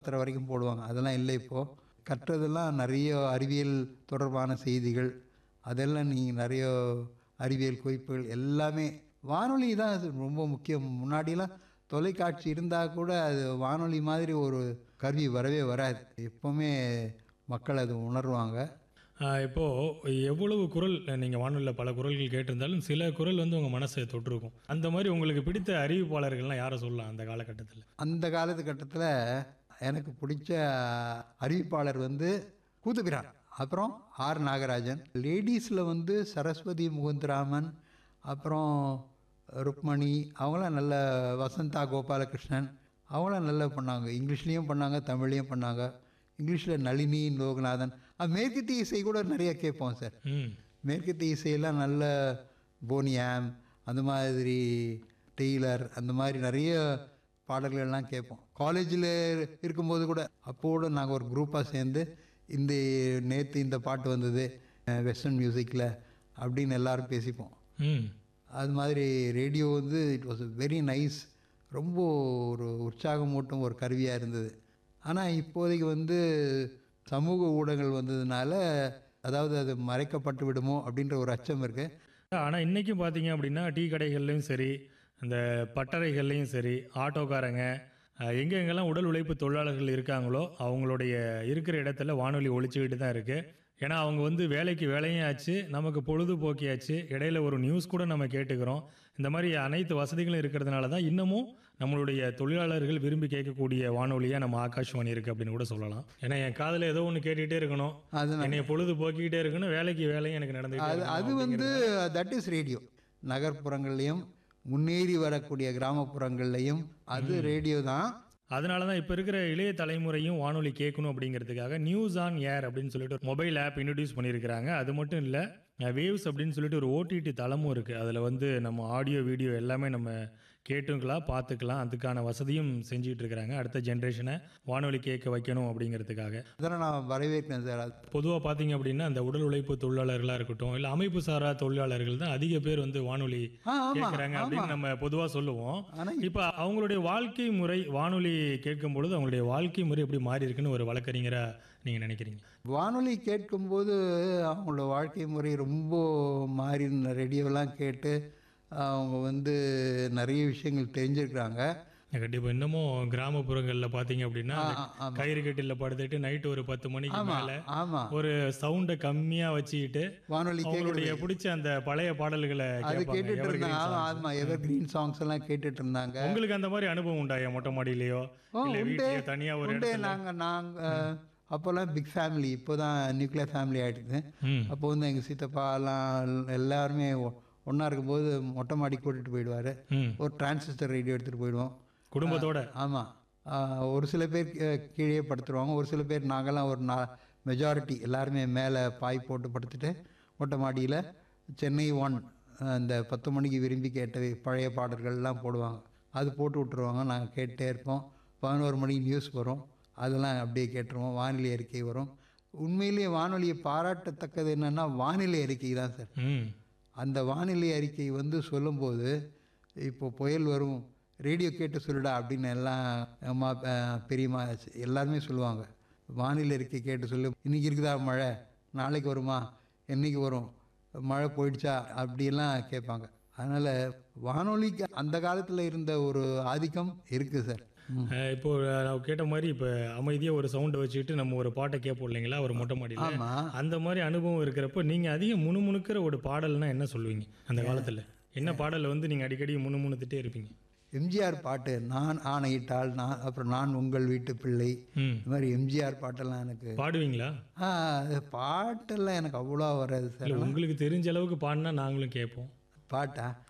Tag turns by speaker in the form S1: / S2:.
S1: பத்தரை வரைக்கும் போடுவாங்க அதெல்லாம் இல்லை இப்போது கற்றதெல்லாம் நிறைய அறிவியல் தொடர்பான செய்திகள் அதெல்லாம் நீங்கள் நிறைய அறிவியல் குறிப்புகள் எல்லாமே வானொலி தான் அது ரொம்ப முக்கியம் முன்னாடிலாம் தொலைக்காட்சி இருந்தால் கூட அது வானொலி மாதிரி ஒரு கருவி வரவே வராது எப்போவுமே மக்கள் அது உணர்வாங்க
S2: ஆஹ் இப்போ எவ்வளவு குரல் நீங்கள் வானொலியில் பல குரல்கள் கேட்டிருந்தாலும் சில குரல் வந்து உங்கள் மனசை தொட்டிருக்கும் அந்த மாதிரி உங்களுக்கு பிடித்த அறிவிப்பாளர்கள்லாம் யாரை சொல்லலாம் அந்த காலகட்டத்தில்
S1: அந்த காலத்துக்கட்டத்தில் எனக்கு பிடிச்ச அறிவிப்பாளர் வந்து கூத்துபிரான் அப்புறம் ஆர் நாகராஜன் லேடிஸில் வந்து சரஸ்வதி முகுந்தராமன் அப்புறம் ருக்மணி அவங்களாம் நல்ல வசந்தா கோபாலகிருஷ்ணன் அவங்களாம் நல்லா பண்ணாங்க இங்கிலீஷ்லேயும் பண்ணாங்க தமிழ்லேயும் பண்ணாங்க இங்கிலீஷில் நளினி லோகநாதன் அது மேற்கத்திய இசை கூட நிறைய கேட்போம் சார்
S2: ம்
S1: மேற்கத்திய இசையெல்லாம் நல்ல போனியாம் அந்த மாதிரி டெய்லர் அந்த மாதிரி நிறைய பாடல்கள்லாம் கேட்போம் காலேஜில் இருக்கும்போது கூட அப்போடு நாங்கள் ஒரு குரூப்பாக சேர்ந்து இந்த நேற்று இந்த பாட்டு வந்தது வெஸ்டர்ன் மியூசிக்கில் அப்படின்னு எல்லாரும் பேசிப்போம்
S2: ம்
S1: அது மாதிரி ரேடியோ வந்து இட் வாஸ் வெரி நைஸ் ரொம்ப ஒரு உற்சாகமூட்டும் ஒரு கருவியாக இருந்தது ஆனால் இப்போதைக்கு வந்து சமூக ஊடகங்கள் வந்ததுனால அதாவது அது மறைக்கப்பட்டு விடுமோ அப்படின்ற ஒரு அச்சம் இருக்குது
S2: ஆனால் இன்றைக்கும் பார்த்தீங்க அப்படின்னா டீ கடைகள்லையும் சரி அந்த பட்டறைகள்லையும் சரி ஆட்டோக்காரங்க அஹ், எங்க எங்கெல்லாம் உடல் உழைப்பு தொழிலாளர்கள் இருக்காங்களோ அவங்களுடைய இருக்கிற இடத்துல வானொலி ஒழிச்சுக்கிட்டு தான் இருக்குது ஏன்னா அவங்க வந்து வேலைக்கு வேலையும் ஆச்சு நமக்கு பொழுதுபோக்கியாச்சு இடையில ஒரு நியூஸ் கூட நம்ம கேட்டுக்கிறோம் இந்த மாதிரி அனைத்து வசதிகளும் இருக்கிறதுனால தான் இன்னமும் நம்மளுடைய தொழிலாளர்கள் விரும்பி கேட்கக்கூடிய வானொலியாக நம்ம ஆகாஷ்வாணி இருக்குது அப்படின்னு கூட சொல்லலாம் ஏன்னா என் காதில் ஏதோ ஒன்று கேட்டுக்கிட்டே இருக்கணும்
S1: அது
S2: என்னைய பொழுது போக்கிக்கிட்டே இருக்கணும் வேலைக்கு வேலையும் எனக்கு
S1: அது
S2: நடந்துக்கிட்டே
S1: அது வந்து தட் இஸ் ரேடியோ நகர்ப்புறங்கள்லையும் முன்னேறி வரக்கூடிய கிராமப்புறங்கள்லையும் அது ரேடியோ தான்
S2: அதனால தான் இப்போ இருக்கிற இளைய தலைமுறையும் வானொலி கேட்கணும் அப்படிங்கிறதுக்காக நியூஸ் ஆன் ஏர் அப்படின்னு சொல்லிட்டு ஒரு மொபைல் ஆப் இன்ட்ரடியூஸ் பண்ணியிருக்கிறாங்க அது மட்டும் இல்லை வேவ்ஸ் அப்படின்னு சொல்லிட்டு ஒரு ஓடிடி தளமும் இருக்குது அதில் வந்து நம்ம ஆடியோ வீடியோ எல்லாமே நம்ம கேட்டுக்கலாம் பார்த்துக்கலாம் அதுக்கான வசதியும் செஞ்சுட்டு இருக்கிறாங்க அடுத்த ஜென்ரேஷனை வானொலி கேட்க வைக்கணும் அப்படிங்கிறதுக்காக
S1: அதெல்லாம் நான் வரவேற்கிறேன் சார் அது
S2: பொதுவாக பார்த்தீங்க அப்படின்னா அந்த உடல் உழைப்பு தொழிலாளர்களாக இருக்கட்டும் இல்லை அமைப்பு சாரா தொழிலாளர்கள் தான் அதிக பேர் வந்து வானொலி
S1: ஆ ஆமாம்
S2: கேட்குறாங்க அப்படின்னு நம்ம பொதுவாக சொல்லுவோம்
S1: ஆனால்
S2: இப்போ அவங்களுடைய வாழ்க்கை முறை வானொலி கேட்கும் பொழுது அவங்களுடைய வாழ்க்கை முறை எப்படி மாறி இருக்குன்னு ஒரு வழக்கறிஞரா நீங்க நினைக்கிறீங்க
S1: வானொலி கேட்கும்போது அவங்களோட வாழ்க்கை முறை ரொம்ப மாறி ரேடியோலாம் கேட்டு அவங்க வந்து நிறைய விஷயங்கள் தெரிஞ்சிருக்கிறாங்க
S2: கண்டிப்பா இன்னமும் கிராமப்புறங்கள்ல பாத்தீங்க அப்படின்னா
S1: ஆ,
S2: அந்த
S1: ஆ, ஆமா.
S2: கயிறு கட்டில படுத்துட்டு நைட் ஒரு பத்து மணிக்கு
S1: ஆமாம்
S2: மேல
S1: ஆமாம்
S2: ஒரு சவுண்டை கம்மியா வச்சுக்கிட்டு
S1: வானொலி
S2: அவங்களுடைய
S1: கேட்குறது
S2: பிடிச்ச அந்த பழைய பாடல்களை
S1: அது
S2: கேட்பாங்க
S1: கேட்டுட்டு
S2: evergreen
S1: இருந்தாங்க ஆமாம்
S2: songs.
S1: ஆமாம் எவர் கிரீன் சாங்ஸ் எல்லாம் கேட்டுட்டு இருந்தாங்க
S2: உங்களுக்கு அந்த மாதிரி அனுபவம் உண்டாயா மொட்டை மாடியிலயோ
S1: ஓ,
S2: இல்ல
S1: உண்டு.
S2: வீட்லயோ தனியா ஒரு
S1: உண்டு
S2: இடத்துல
S1: நாங்கள் நாங்கள் அப்போல்லாம் பிக் ஃபேமிலி இப்போ தான் நியூக்ளியர் ஃபேமிலி ஆகிடுது
S2: ம்
S1: அப்போ வந்து எங்கள் சித்தப்பா எல்லாம் எல்லாருமே ஒன்றா இருக்கும்போது மொட்டை மாடி கூட்டிகிட்டு போயிடுவார்
S2: ம்
S1: ஒரு டிரான்சிஸ்டர் ரேடியோ எடுத்துகிட்டு போயிடுவோம்
S2: குடும்பத்தோட
S1: ஆமாம் ஒரு சில பேர் கீ- கீழே படுத்துருவாங்க ஒரு சில பேர் நாங்கள்லாம் ஒரு நா மெஜாரிட்டி எல்லாருமே மேலே பாய் போட்டு படுத்துட்டு மொட்டை மாடியில் சென்னை ஒன் அந்த பத்து மணிக்கு விரும்பி கேட்ட பழைய பாடல்கள்லாம் போடுவாங்க அது போட்டு விட்ருவாங்க நாங்கள் கேட்டே இருப்போம் பதினோரு மணிக்கு நியூஸ் வரும் அதெல்லாம் அப்படியே கேட்டுருவோம் வானிலை அறிக்கை வரும் உண்மையிலேயே வானொலியை பாராட்டத்தக்கது என்னென்னா வானிலை அறிக்கை தான் சார்
S2: ம்
S1: அந்த வானிலை அறிக்கை வந்து சொல்லும்போது இப்போ புயல் வரும் ரேடியோ கேட்டு சொல்லுடா அப்படின்னு எல்லாம் அம்மா அஹ், பெரியம்மா எல்லாருமே சொல்லுவாங்க வானிலை அறிக்கை கேட்டு சொல்லு இன்னைக்கு இருக்குதா மழை நாளைக்கு வருமா என்னைக்கு வரும் மழை போயிடுச்சா அப்படியெல்லாம் கேட்பாங்க அதனால் வானொலிக்கு அந்த காலத்தில் இருந்த ஒரு ஆதிக்கம் இருக்குது சார் ம்.
S2: அஹ் இப்போ நான் கேட்ட மாதிரி இப்போ அமைதியாக ஒரு சவுண்டை வச்சுக்கிட்டு நம்ம ஒரு பாட்டை கேட்போம் இல்லைங்களா ஒரு மொட்டை மாடியில்
S1: ஆமாம்
S2: அந்த மாதிரி அனுபவம் இருக்கிறப்ப நீங்கள் அதிகம் முணுமுணுக்கிற ஒரு பாடல்னா என்ன சொல்லுவீங்க அந்த காலத்தில் என்ன பாடலை வந்து நீங்கள் அடிக்கடி முணுமுணுத்துட்டே இருப்பீங்க
S1: எம்ஜிஆர் பாட்டு நான் ஆணையிட்டால் நான் அப்புறம் நான் உங்கள் வீட்டு பிள்ளை
S2: ம்
S1: இந்த மாதிரி எம்ஜிஆர் பாட்டெல்லாம் எனக்கு
S2: பாடுவீங்களா
S1: ஆ அது பாட்டெல்லாம் எனக்கு அவ்வளோ வராது சார்
S2: இல்லை உங்களுக்கு தெரிஞ்ச அளவுக்கு பாடினா நாங்களும் கேட்போம்
S1: பாட்டா